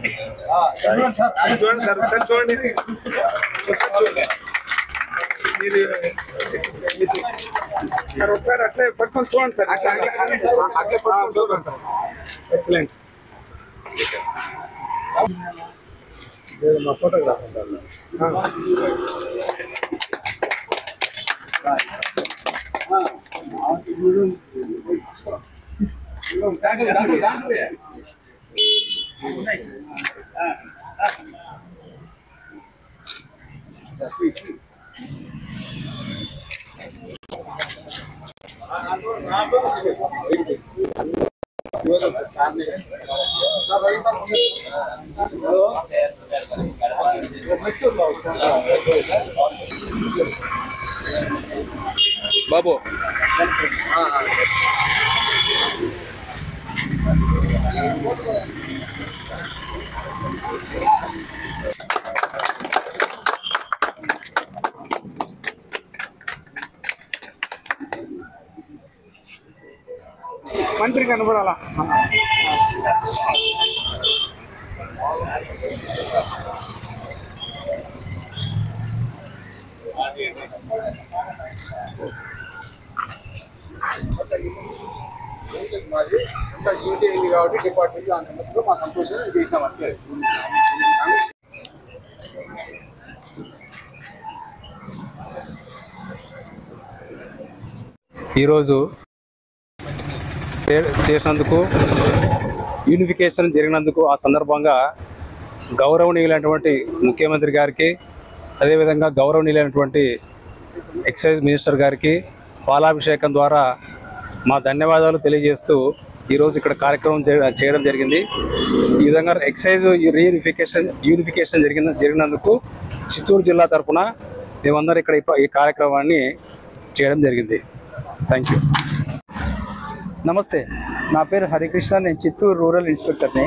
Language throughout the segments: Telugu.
చూడండి సార్ ఒకసారి చూడండి మీరు సార్ ఒకసారి అట్లే పట్టుకొని చూడండి సార్ అట్లే పట్టుకొని చూడండి సార్ ఎక్సలెంట్ మా ఫోటోగ్రాఫ్ బాబు మంత్రి కనబడాలా మాది అంతా డ్యూటీ అయింది కాబట్టి డిపార్ట్మెంట్ అందులో మా సంతోషం చేసినాం అంతే ఈరోజు చే- చేసినందుకు యూనిఫికేషన్ జరిగినందుకు ఆ సందర్భంగా గౌరవనీయులైనటువంటి ముఖ్యమంత్రి గారికి అదేవిధంగా గౌరవనీయులైనటువంటి ఎక్సైజ్ మినిస్టర్ గారికి పాలాభిషేకం ద్వారా మా ధన్యవాదాలు తెలియజేస్తూ ఈరోజు ఇక్కడ కార్యక్రమం చే- చేయడం జరిగింది ఈ విధంగా ఎక్సైజ్ రీయూనిఫికేషన్ యూనిఫికేషన్ జరిగిన జరిగినందుకు చిత్తూరు జిల్లా తరపున మేమందరం ఇక్కడ ఈ ప- ఈ కార్యక్రమాన్ని చేయడం జరిగింది థ్యాంక్ యూ నమస్తే నా పేరు హరికృష్ణ నేను చిత్తూరు రూరల్ ఇన్స్పెక్టర్ని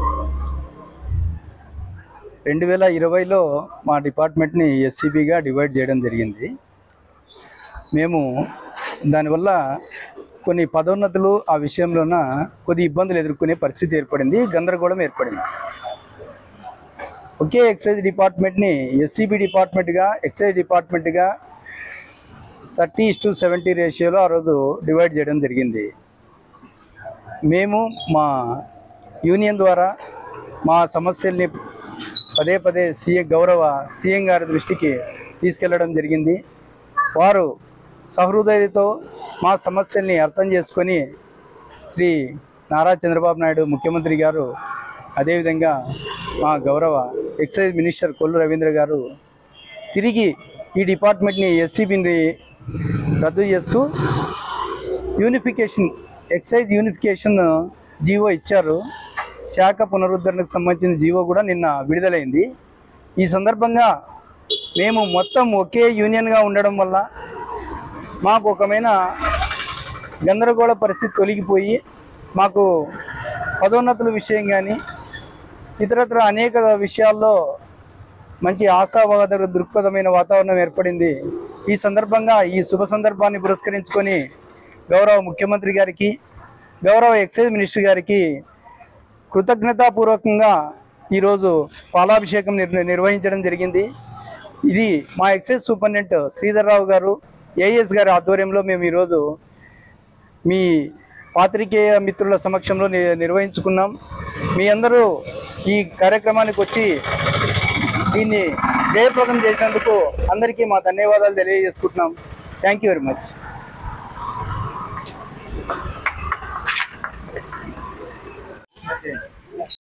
రెండు వేల ఇరవైలో మా డిపార్ట్మెంట్ని ఎస్సీబీగా డివైడ్ చేయడం జరిగింది మేము దానివల్ల కొన్ని పదోన్నతులు ఆ విషయంలోన కొద్ది ఇబ్బందులు ఎదుర్కొనే పరిస్థితి ఏర్పడింది గందరగోళం ఏర్పడింది ఒకే ఎక్సైజ్ డిపార్ట్మెంట్ని ఎస్సీబీ డిపార్ట్మెంట్గా ఎక్సైజ్ డిపార్ట్మెంట్గా థర్టీ టు సెవెంటీ రేషియోలో ఆ రోజు డివైడ్ చేయడం జరిగింది మేము మా యూనియన్ ద్వారా మా సమస్యల్ని పదే పదే సీఎం గౌరవ సీఎం గారి దృష్టికి తీసుకెళ్లడం జరిగింది వారు సహృదయతో మా సమస్యల్ని అర్థం చేసుకొని శ్రీ నారా చంద్రబాబు నాయుడు ముఖ్యమంత్రి గారు అదేవిధంగా మా గౌరవ ఎక్సైజ్ మినిస్టర్ కొల్లు రవీంద్ర గారు తిరిగి ఈ డిపార్ట్మెంట్ని ఎస్సీబీని రద్దు చేస్తూ యూనిఫికేషన్ ఎక్సైజ్ యూనిఫికేషన్ జీవో ఇచ్చారు శాఖ పునరుద్ధరణకు సంబంధించిన జీవో కూడా నిన్న విడుదలైంది ఈ సందర్భంగా మేము మొత్తం ఒకే యూనియన్గా ఉండడం వల్ల మాకు ఒకమైన గందరగోళ పరిస్థితి తొలగిపోయి మాకు పదోన్నతుల విషయం కానీ ఇతరత్ర అనేక విషయాల్లో మంచి ఆశావాద దృక్పథమైన వాతావరణం ఏర్పడింది ఈ సందర్భంగా ఈ శుభ సందర్భాన్ని పురస్కరించుకొని గౌరవ ముఖ్యమంత్రి గారికి గౌరవ ఎక్సైజ్ మినిస్టర్ గారికి కృతజ్ఞతాపూర్వకంగా ఈరోజు పాలాభిషేకం నిర్ నిర్వహించడం జరిగింది ఇది మా ఎక్సైజ్ సూపరింటెండెంట్ శ్రీధర్రావు గారు ఏఎస్ గారి ఆధ్వర్యంలో మేము ఈరోజు మీ పాత్రికేయ మిత్రుల సమక్షంలో ని- నిర్వహించుకున్నాం మీ అందరూ ఈ కార్యక్రమానికి వచ్చి దీన్ని జయప్రదం చేసినందుకు అందరికీ మా ధన్యవాదాలు తెలియజేసుకుంటున్నాం థ్యాంక్ యూ వెరీ మచ్